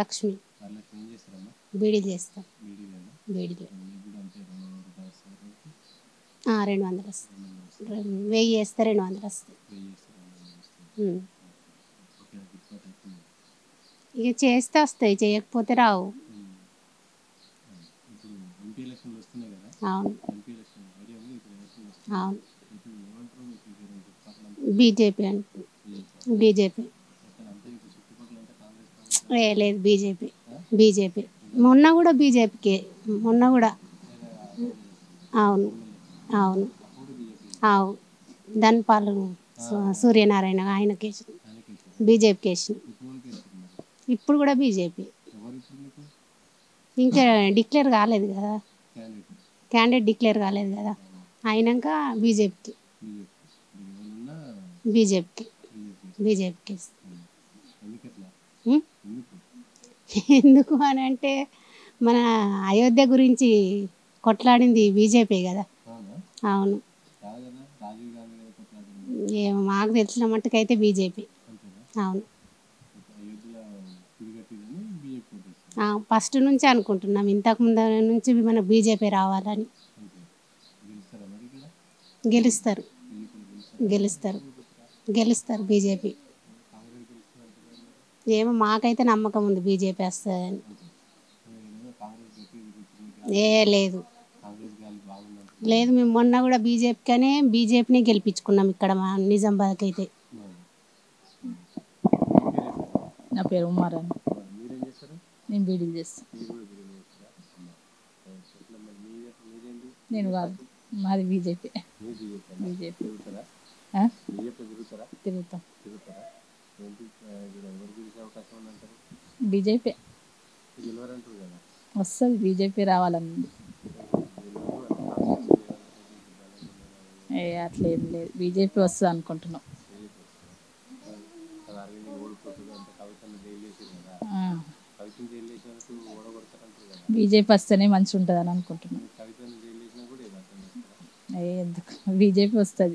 లక్ష్మి వరలక్ష్మి ఏం చేస్తారమ్మా బీడీ చేస్తాం బీడీలేనా బీడీలో మీకు కూడా అంతే రెండు వందల రూపాయలు వస్తుంది రోజుకి ఆ, రెండు వందలు వస్తాయి రెండు వందలు వస్తుంది రెం- వెయ్యి వేస్తే రెండు వందలు వస్తాయి వెయ్యి చేస్తే రెండు వందలు వస్తుంది ఉమ్. ఓకే గిట్టుబాటు అవుతుంది ఇక చేస్తే వస్తాయి చేయకపోతే రావు ఉమ్. ఇప్పుడు ఎంపీ ఎలక్షన్లు వస్తున్నాయి కదా అవును ఎంపీ ఎలక్షన్ ఐడియా ఉంది ఇప్పుడు ఎలక్షన్ వస్తుంది అవును ఇప్పుడు ఏమంటారు మీకు ఇక్కడ చుట్టుపక్కల అంతా బీజేపీ అంటే బీజేపీ బీజేపీ అక్కడ అంతా ఇప్పుడు చుట్టుపక్కల అంతా కాంగ్రెస్ కాంగ్రెస్ ఏ లేదు బీజేపీ బీజేపీ మొన్న కూడా బీజేపీకి మొన్న కూడా అవును అవును అప్పుడు బీజేపీ అవును ధన్పాలు సూ- సూర్యనారాయణ ఆయనకి వేసిన ఆయనకి వేసారు బీజేపీకి వేసిన ఇప్పుడు వాళ్ళకి వేస్తున్నారు ఇప్పుడు కూడా బీజేపీ ఎవరు ఇప్పుడు మీకు ఇంకా డిక్లేర్ కాలేదు కదా క్యాండిడేట్ క్యాండిడేట్ డిక్లేర్ కాలేదు కదా అయినాక బీజేపీకి బీజేపీ ఎవరున్నా బీజేపీకి బీజేపీ బీజేపీకి ఎందుకు ఎట్లా ఉం? ఎందుకు ఎందుకు అని అంటే మన అయోధ్య గురించి కొట్లాడింది బీజేపీ కదా అవునా అవును కాదు కదా రాజీవ్ గాంధీ గారు కొట్లాడింది ఏమో మాకు తెలిసిన మట్టుకైతే బీజేపీ అంతేనా అవును ఇప్పుడు అయోధ్యలో గుడి కట్టిందని బీజేపీ కొట్టేస్తారు ఫస్ట్ నుంచి అనుకుంటున్నాం ఇంతకు ముందు నుంచి మన బీజేపీ రావాలని అంతే గెలుస్తారా మరి ఇక్కడ గెలుస్తారు బీజేపీ గెలుస్తారు గెలుస్తారు గెలుస్తారు బీజేపీ కాంగ్రెస్ గెలుస్తుంది అంటారు మరి ఏమో మాకైతే నమ్మకం ఉంది బీజేపీ వస్తుందని అంతే ఏదైనా కాంగ్రెస్ గట్టి తిరుగుతుంది ఏ లేదు కాంగ్రెస్ గాలి బాగుందంటారు లేదు మేము మొన్న కూడా బీజేపీకనే బీజేపీని గెలిపించుకున్నాం ఇక్కడ మా నిజామాబాద్కి అయితే నా పేరు ఉమార్ అని మీరేం చేస్తారు నేను బీడీలు చేస్తాను మీరు కూడా బిర్యానీ చేస్తారా అమ్మా. ఎట్లా మరి మీదే మీదేంటి నేను కాదు మాది బీజేపీ మీరు బీజేపీ బీజేపీ తిరుగుతారా ఆ? బీజేపీ తిరుగుతారా తిరుగుతాం తిరుగుతారా ఏంటి ఆ, ఇక్కడ ఎవరు గెలిచే అవకాశం ఉందంటారు బీజేపీ గెలవరంటారు కదా వస్తుంది బీజేపీ రావాలని గెలవరు అంటే కాంగ్రెస్ లేదంటే బలంగా ఏ అట్లా ఏం లేదు బీజేపీ వస్తుంది అనుకుంటున్నాం కదా అరవింద్ ఓడిపోతుంది అంత కవితను జైలు చేసారు కదా ఆ, కవితను జైలు చేసినందుకు ఓడగొడతారంటారు కదా బీజేపీ వస్తేనే మంచిగా ఉంటుంది అని అనుకుంటున్నాం కవితను జైలు చేసినా కూడా ఏదో అర్థం చేస్తారా ఏ ఎందుకు బీజేపీ వస్తుంది